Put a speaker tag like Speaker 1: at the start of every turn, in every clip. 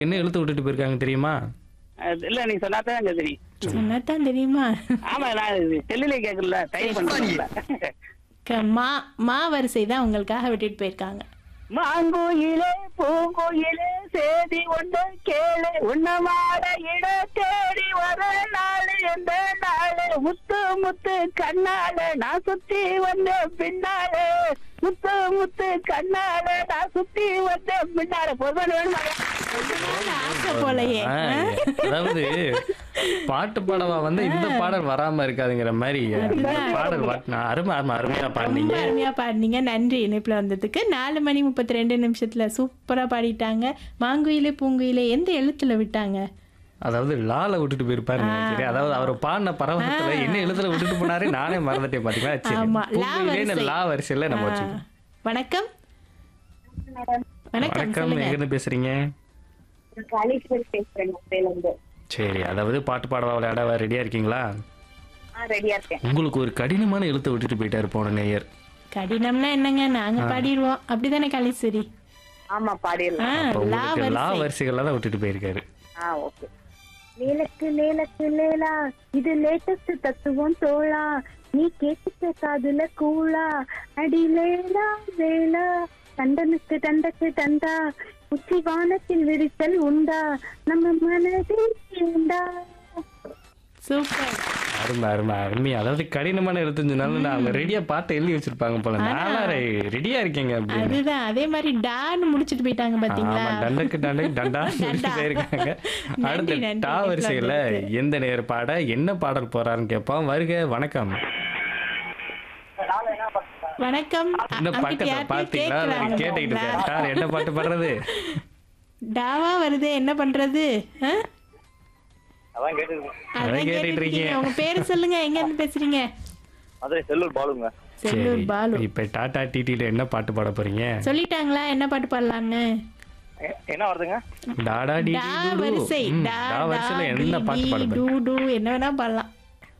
Speaker 1: என்ன இழுத்து விட்டுட்டு போயிருக்காங்க தெரியுமா
Speaker 2: அது இல்ல நீ சொன்னாதான் எனக்கு தெரியும்
Speaker 3: சொன்னாதான் தெரியுமா
Speaker 2: ஆமா நான் செல்லுல கேட்கல டைப் பண்ணல
Speaker 3: க- மா மா வரிசை தான் உங்களுக்காக விட்டுட்டு போயிருக்காங்க
Speaker 2: மாங்கோயிலே பூங்கோயிலே சேதி ஒன்று கேளு உன்னமாட இட தேடி வர நாளு எந்த நாளு முத்து முத்து கண்ணால நான் சுத்தி வந்த பின்னாலே முத்து முத்து கண்ணால நான் சுத்தி வந்த பின்னால பொதுவான வேணுமா
Speaker 3: ஆசை போலயே
Speaker 1: ஆ, அதாவது பாட்டு பாடவா வந்து இந்த பாடல் வராம இருக்காதுங்கிற மாதிரி இந்த பாடல் பாட்டு அருமை அருமை அருமையா
Speaker 3: ரொம்ப
Speaker 1: பாடினீங்க
Speaker 3: அருமையா பாடினீங்க நன்றி இணைப்புல வந்ததுக்கு நாலு மணி முப்பத்தி ரெண்டு நிமிஷத்துல சூப்பரா பாடிட்டாங்க மாங்குயிலே பூங்குயிலே எந்த எழுத்துல விட்டாங்க
Speaker 1: அதாவது லால விட்டுட்டு போயிருப்பாரு சரி அதாவது அவர் பாடின பரவசத்துல என்ன எழுத்துல விட்டுட்டு போனாரு நானே மறந்துட்டேன் பாத்தீங்களா சரி
Speaker 3: ஆமா லா
Speaker 1: பூங்குயிலேன்னு
Speaker 3: வரிசை
Speaker 1: லா வரிசையில நம்ம வச்சுக்கோம்
Speaker 3: ஆ, வணக்கம் வணக்கம்
Speaker 1: வணக்கம்
Speaker 3: சொல்லுங்க
Speaker 1: எங்க இருந்து பேசுறீங்க
Speaker 4: காளீஸ்வரி பேசுறேன் மொபைல் இருந்து
Speaker 1: சரி அதாவது பாட்டு பாடவா விளையாட ரெடியா இருக்கீங்களா
Speaker 4: ஆ ரெடியா இருக்கேன்
Speaker 1: உங்களுக்கு ஒரு கடினமான எழுத்தை விட்டுட்டு போயிட்டாரு போன நேயர்
Speaker 3: கடினம்னா என்னங்க நாங்க பாடிடுவோம் அப்படிதானே கலீஸ்வரி
Speaker 4: ஆமா பாடிடலாம்
Speaker 3: ஆ,
Speaker 1: அப்ப
Speaker 3: லா
Speaker 1: உங்களுக்கு லா
Speaker 3: வரிசை
Speaker 1: வரிசைகள்ல தான் விட்டுட்டு போயிருக்காரு
Speaker 4: ஆ ஓகே லேலக்கு லேலக்கு லேலா இது லேட்டஸ்ட் தத்துவம் தோழா நீ கேட்டுக்க காதுல கூழா அடி லேலா லேலா தண்டனுக்கு தண்டக்கு தண்டா உச்சி வானத்தில் விரிசல் உண்டா நம்ம மனதில் உண்டா
Speaker 3: சூப்பர்
Speaker 1: அருமை அருமை அருமை அதாவது கடினமான எழுத்துனாலும் நான் அவங்க ரெடியா பாட்டை எழுதி வச்சிருப்பாங்க போல நாளா ரெடியா இருக்கீங்க அப்படின்னு
Speaker 3: அதுதான் அதே மாதிரி டான்னு முடிச்சிட்டு போயிட்டாங்க பாத்தீங்களா
Speaker 1: ஆமா டண்டக்கு டண்டக்கு டண்டா
Speaker 3: டண்டா.
Speaker 1: போயிருக்காங்க
Speaker 3: நன்றி,
Speaker 1: அடுத்த
Speaker 3: நன்றி.
Speaker 1: டா வரிசையில எந்த நேர் பாட என்ன பாடல் போறாருன்னு கேட்போம் வருக வணக்கம்
Speaker 3: வணக்கம்
Speaker 1: இந்த
Speaker 3: அங்கிட்டு
Speaker 1: பக்கத்துல
Speaker 3: யார்கிட்டயோ
Speaker 1: பாத்தீங்களா
Speaker 3: கேக்குறாங்க.
Speaker 1: கேட்டுக்கிட்டு இருக்காரு சார் என்ன பாட்டு பாடுறது
Speaker 3: டாவா வருது என்ன பண்றது ஆ?
Speaker 5: அதான் கேட்டு
Speaker 3: அதான்
Speaker 1: அதான் கேட்டுட்டு
Speaker 3: கேட்டுட்டு இருக்கீங்க.
Speaker 1: இருக்கீங்க.
Speaker 3: உங்க பேரு சொல்லுங்க எங்க இருந்து பேசுறீங்க
Speaker 5: மதுரை செல்லூர் பாலுங்க
Speaker 3: செல்லூர் பாலு
Speaker 1: இப்ப டாடா டிடில என்ன பாட்டு பாட போறீங்க
Speaker 3: சொல்லிட்டாங்களா என்ன பாட்டு பாடலாம்னு
Speaker 5: எ- என்ன வருதுங்க
Speaker 1: டாடா டி
Speaker 3: டா வரிசை டா
Speaker 1: டா
Speaker 3: டா
Speaker 1: வரிசையில
Speaker 3: டி,
Speaker 1: என்ன பாட்டு
Speaker 3: டி,
Speaker 1: பாட
Speaker 3: டு
Speaker 1: போறீங்க
Speaker 3: டு என்ன வேணா பாடலாம்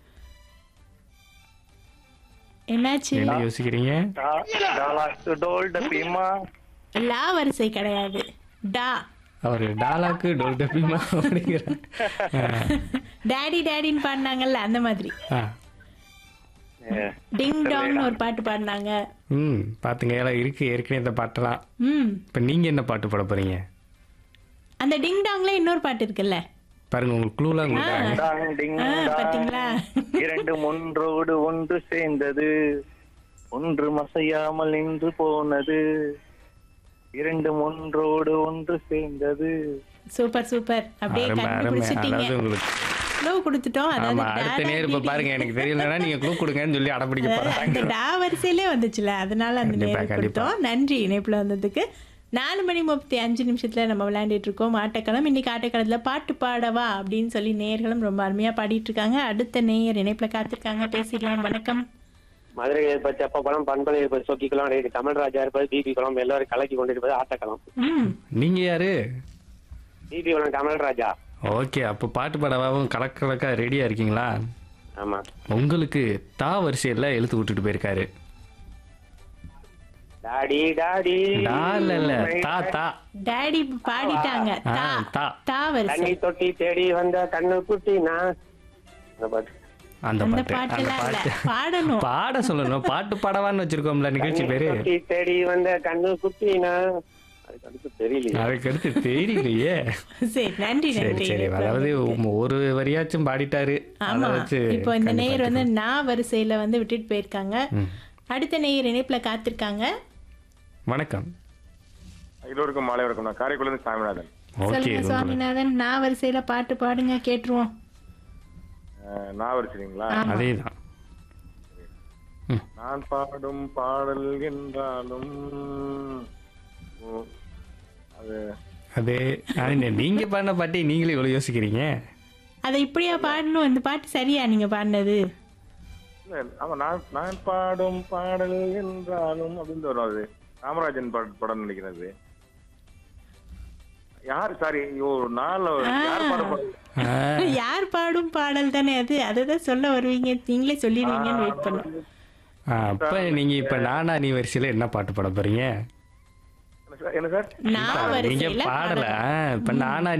Speaker 3: என்னாச்சு
Speaker 1: என்ன யோசிக்கிறீங்க
Speaker 5: டா- டாலாக்கு டோல் டப்பிமா
Speaker 3: லா வரிசை கிடையாது டா
Speaker 1: அவரு டாலாக்கு டோல் டப்பிமா அப்படிங்கிற
Speaker 3: டாடி டாடின்னு பாடினாங்கல்ல அந்த மாதிரி
Speaker 1: ஆ.
Speaker 5: ஏ,
Speaker 3: டிங் டாங்னு ஒரு பாட்டு பாடினாங்க
Speaker 1: ம் பாத்துங்க எல்லாம் இருக்கு ஏற்கனவே இந்த பாட்டெல்லாம்
Speaker 3: ம்
Speaker 1: இப்ப நீங்க என்ன பாட்டு பாட போறீங்க
Speaker 3: அந்த டிங் டாங்ல இன்னொரு பாட்டு இருக்குல்ல
Speaker 1: பாருங்க உங்களுக்கு க்ளூலாம் உங்களுக்கு
Speaker 5: டாங் டிங்
Speaker 3: ஆ,
Speaker 5: டாங்.
Speaker 3: பாத்தீங்களா
Speaker 5: இரண்டு ஒன்றோடு ஒன்று சேர்ந்தது ஒன்று மசையாமல் நின்று போனது இரண்டு ஒன்றோடு ஒன்று சேர்ந்தது
Speaker 3: சூப்பர் சூப்பர் அப்படியே
Speaker 1: அருமை அருமை
Speaker 3: கண்டுபிடிச்சிட்டீங்க
Speaker 1: அதாவது உங்களுக்கு
Speaker 3: க்ளூ கொடுத்துட்டோம்
Speaker 1: ஆமா
Speaker 3: அதாவது
Speaker 1: அடுத்த
Speaker 3: டா,
Speaker 1: நேர்
Speaker 3: டா,
Speaker 1: இப்ப
Speaker 3: டி, டி.
Speaker 1: பாருங்க எனக்கு தெரியலன்னா நீங்க க்ளூ கொடுங்கன்னு சொல்லி அடம்பிடிக்க போறாங்க
Speaker 3: அந்த டா வரிசையிலே வந்துச்சுல அதனால அந்த
Speaker 1: கண்டிப்பா,
Speaker 3: நேரம்
Speaker 1: கண்டிப்பா.
Speaker 3: கொடுத்தோம் நன்றி இணைப்புல வந்ததுக்கு நாலு மணி முப்பத்தி அஞ்சு நிமிஷத்துல நம்ம விளையாண்டுட்டு இருக்கோம் ஆட்டக்களம் இன்னைக்கு ஆட்டக்களத்துல பாட்டு பாடவா அப்படின்னு சொல்லி நேயர்களும் ரொம்ப அருமையா பாடிட்டு இருக்காங்க அடுத்த நேயர் இணைப்புல காத்திருக்காங்க பேசிடலாம் வணக்கம்
Speaker 6: மதுரை இருப்பது செப்பக்குளம் பண்பலை இருப்பது சொக்கிக்குளம் ரெண்டு தமிழ்ராஜா இருப்பது பிபி குளம் எல்லாரும் கலக்கி கொண்டு இருப்பது ஆட்டக்குளம்
Speaker 3: ம்
Speaker 1: நீங்க யாரு
Speaker 6: பிபி குளம் தமிழ்ராஜா
Speaker 1: ஓகே அப்போ பாட்டு பாடவாவும் கலக்க கலக்கா ரெடியா இருக்கீங்களா
Speaker 6: ஆமா
Speaker 1: உங்களுக்கு தா வரிசையில எழுத்து விட்டுட்டு போயிருக்காரு
Speaker 6: டாடி டாடி
Speaker 1: டா இல்ல இல்ல தா தா
Speaker 3: டாடி பாடிட்டாங்க
Speaker 1: ஆ,
Speaker 3: தா
Speaker 1: தா.
Speaker 3: தா வரிசை
Speaker 6: தண்ணி தொட்டி தேடி வந்த கண்ணு குட்டி நான் இந்த பாட்டு
Speaker 1: அந்த
Speaker 3: அந்த
Speaker 1: பாட்டு அந்த
Speaker 3: பாட்டுலாம் இல்ல
Speaker 1: பாட்டு
Speaker 3: பாடணும்
Speaker 1: பாட சொல்லணும் பாட்டு பாடவான்னு வச்சிருக்கோம்ல நிகழ்ச்சி
Speaker 6: தண்ணி
Speaker 1: பேரு
Speaker 6: தொட்டி தேடி வந்த கண்ணு குட்டி நான் அதுக்கு அடுத்து தெரியலையே
Speaker 1: அதுக்கு அடுத்து தெரியலையே
Speaker 3: சரி நன்றி
Speaker 1: சரி
Speaker 3: நன்றி
Speaker 1: சரி
Speaker 3: இணைப்புல
Speaker 1: அதாவது
Speaker 3: வந்ததுக்கு.
Speaker 1: ஒரு வரியாச்சும் பாடிட்டாரு
Speaker 3: ஆமா
Speaker 1: அதை வச்சு
Speaker 3: இப்போ இந்த
Speaker 1: கண்டிப்பா
Speaker 3: நேயர் வந்து நான் வரிசையில வந்து விட்டுட்டு போயிருக்காங்க
Speaker 1: ம்.
Speaker 3: அடுத்த நேயர் இணைப்புல காத்திருக்காங்க
Speaker 1: வணக்கம்
Speaker 7: எல்லோருக்கும் மாலை வணக்கம் நான் காரைக்குடிலிருந்து சாமிநாதன்
Speaker 1: ஓகே
Speaker 3: சொல்லுங்க சுவாமிநாதன் நான் வரிசையில பாட்டு பாடுங்க கேட்டுருவோம்
Speaker 7: அஹ், நான் வரிசைங்களா
Speaker 1: அதேதான்
Speaker 7: நான் பாடும் பாடல் என்றாலும் ஓ, அது
Speaker 1: அது அது நீங்க பாடின பாட்டி நீங்களே இவ்வளவு யோசிக்கிறீங்க
Speaker 3: அதை இப்படியா பாடணும் இந்த பாட்டு சரியா நீங்க பாடினது
Speaker 7: இல்ல, ஆமா நான் நான் பாடும் பாடல் என்றாலும் அப்படின்னு வரும் அது ராமராஜன் பாட படம் நினைக்கிறது யார் சாரி ஐயோ நாள் யார் பாட பாடல்
Speaker 1: ஆ,
Speaker 3: யார் பாடும் பாடல் தானே அது அதை தான் சொல்ல வருவீங்க நீங்களே சொல்லிடுவீங்கன்னு வெயிட் பண்ணோம்
Speaker 1: ஆ, அப்ப நீங்க இப்ப நானா நீ வரிசையில என்ன பாட்டு பாட போறீங்க
Speaker 7: சார் என்ன சார்
Speaker 3: நான்
Speaker 1: நீங்க
Speaker 3: வரிசையில
Speaker 1: பாடல
Speaker 3: பாடணும்.
Speaker 1: இப்ப நானா